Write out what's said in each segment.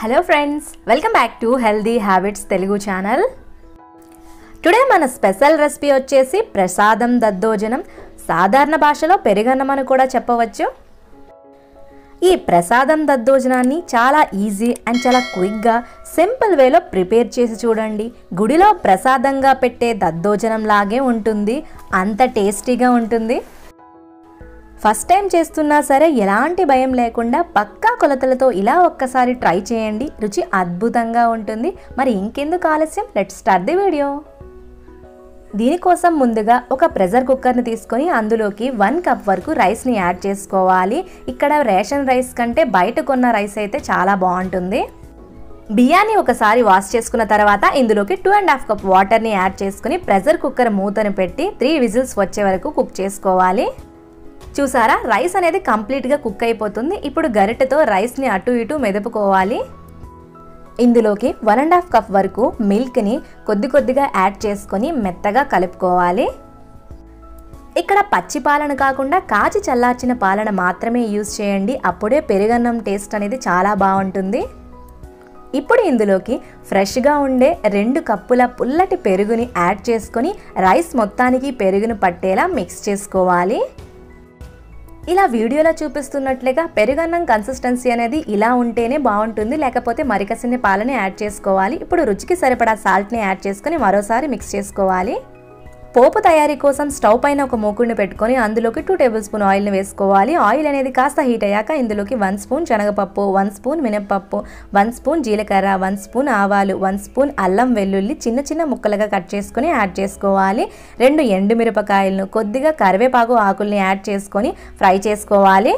hello friends welcome back to healthy habits Telugu channel today మన special recipe వచ్చేసి ప్రసాదం దద్దోజనం సాధారణ భాషలో పెరుగన్నం అని కూడా చెప్పవచ్చు ఈ ప్రసాదం దద్దోజనాన్ని చాలా ఈజీ అండ్ చాలా క్విక్గా సింపుల్ వేలో ప్రిపేర్ చేసి చూడండి గుడిలో ప్రసాదంగా పెట్టే దద్దోజనం లాగే ఉంటుంది అంత టేస్టీగా ఉంటుంది ఫస్ట్ టైం చేస్తున్నా సరే ఎలాంటి భయం లేకుండా పక్కా కొలతలతో ఇలా ఒక్కసారి ట్రై చేయండి రుచి అద్భుతంగా ఉంటుంది మరి ఇంకెందుకు ఆలస్యం లెట్ స్టార్ట్ ది వీడియో దీనికోసం ముందుగా ఒక ప్రెషర్ కుక్కర్ని తీసుకొని అందులోకి వన్ కప్ వరకు రైస్ని యాడ్ చేసుకోవాలి ఇక్కడ రేషన్ రైస్ కంటే బయట కొన్న రైస్ అయితే చాలా బాగుంటుంది బియ్యాన్ని ఒకసారి వాష్ చేసుకున్న తర్వాత ఇందులోకి టూ అండ్ హాఫ్ కప్ వాటర్ని యాడ్ చేసుకుని ప్రెషర్ కుక్కర్ మూతను పెట్టి త్రీ విజిల్స్ వచ్చే వరకు కుక్ చేసుకోవాలి చూసారా రైస్ అనేది కంప్లీట్గా కుక్ అయిపోతుంది ఇప్పుడు గరిటెతో రైస్ని అటు ఇటు మెదుపుకోవాలి ఇందులోకి వన్ అండ్ హాఫ్ కప్ వరకు మిల్క్ని కొద్ది కొద్దిగా యాడ్ చేసుకొని మెత్తగా కలుపుకోవాలి ఇక్కడ పచ్చి పాలన కాకుండా కాచి చల్లార్చిన పాలన మాత్రమే యూజ్ చేయండి అప్పుడే పెరుగన్నం టేస్ట్ అనేది చాలా బాగుంటుంది ఇప్పుడు ఇందులోకి ఫ్రెష్గా ఉండే రెండు కప్పుల పుల్లటి పెరుగుని యాడ్ చేసుకొని రైస్ మొత్తానికి పెరుగును పట్టేలా మిక్స్ చేసుకోవాలి ఇలా వీడియోలో చూపిస్తున్నట్లుగా పెరుగన్నం కన్సిస్టెన్సీ అనేది ఇలా ఉంటేనే బాగుంటుంది లేకపోతే మరికసిన్ని పాలని యాడ్ చేసుకోవాలి ఇప్పుడు రుచికి సరిపడా సాల్ట్ని యాడ్ చేసుకొని మరోసారి మిక్స్ చేసుకోవాలి పోపు తయారీ కోసం స్టవ్ పైన ఒక మూకుడిని పెట్టుకొని అందులోకి టూ టేబుల్ స్పూన్ ఆయిల్ని వేసుకోవాలి ఆయిల్ అనేది కాస్త హీట్ అయ్యాక ఇందులోకి వన్ స్పూన్ శనగపప్పు వన్ స్పూన్ మినప్పప్పు వన్ స్పూన్ జీలకర్ర వన్ స్పూన్ ఆవాలు వన్ స్పూన్ అల్లం వెల్లుల్లి చిన్న చిన్న ముక్కలుగా కట్ చేసుకొని యాడ్ చేసుకోవాలి రెండు ఎండుమిరపకాయలను కొద్దిగా కరివేపాకు ఆకుల్ని యాడ్ చేసుకొని ఫ్రై చేసుకోవాలి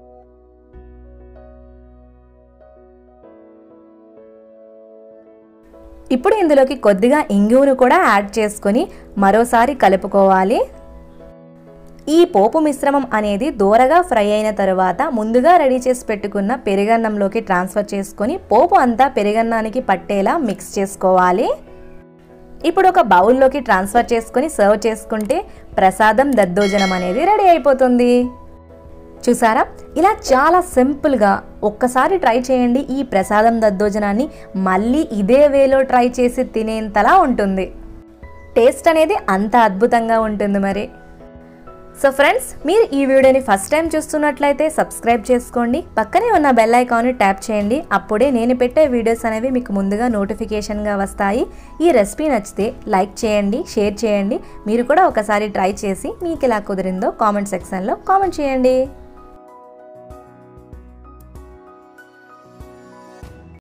ఇప్పుడు ఇందులోకి కొద్దిగా ఇంగువను కూడా యాడ్ చేసుకొని మరోసారి కలుపుకోవాలి ఈ పోపు మిశ్రమం అనేది దూరగా ఫ్రై అయిన తర్వాత ముందుగా రెడీ చేసి పెట్టుకున్న పెరుగన్నంలోకి ట్రాన్స్ఫర్ చేసుకొని పోపు అంతా పెరుగన్నానికి పట్టేలా మిక్స్ చేసుకోవాలి ఇప్పుడు ఒక బౌల్లోకి ట్రాన్స్ఫర్ చేసుకొని సర్వ్ చేసుకుంటే ప్రసాదం దద్దోజనం అనేది రెడీ అయిపోతుంది చూసారా ఇలా చాలా సింపుల్గా ఒక్కసారి ట్రై చేయండి ఈ ప్రసాదం దద్దోజనాన్ని మళ్ళీ ఇదే వేలో ట్రై చేసి తినేంతలా ఉంటుంది టేస్ట్ అనేది అంత అద్భుతంగా ఉంటుంది మరి సో ఫ్రెండ్స్ మీరు ఈ వీడియోని ఫస్ట్ టైం చూస్తున్నట్లయితే సబ్స్క్రైబ్ చేసుకోండి పక్కనే ఉన్న బెల్ ఐకాన్ని ట్యాప్ చేయండి అప్పుడే నేను పెట్టే వీడియోస్ అనేవి మీకు ముందుగా నోటిఫికేషన్గా వస్తాయి ఈ రెసిపీ నచ్చితే లైక్ చేయండి షేర్ చేయండి మీరు కూడా ఒకసారి ట్రై చేసి మీకు ఎలా కుదిరిందో కామెంట్ సెక్షన్లో కామెంట్ చేయండి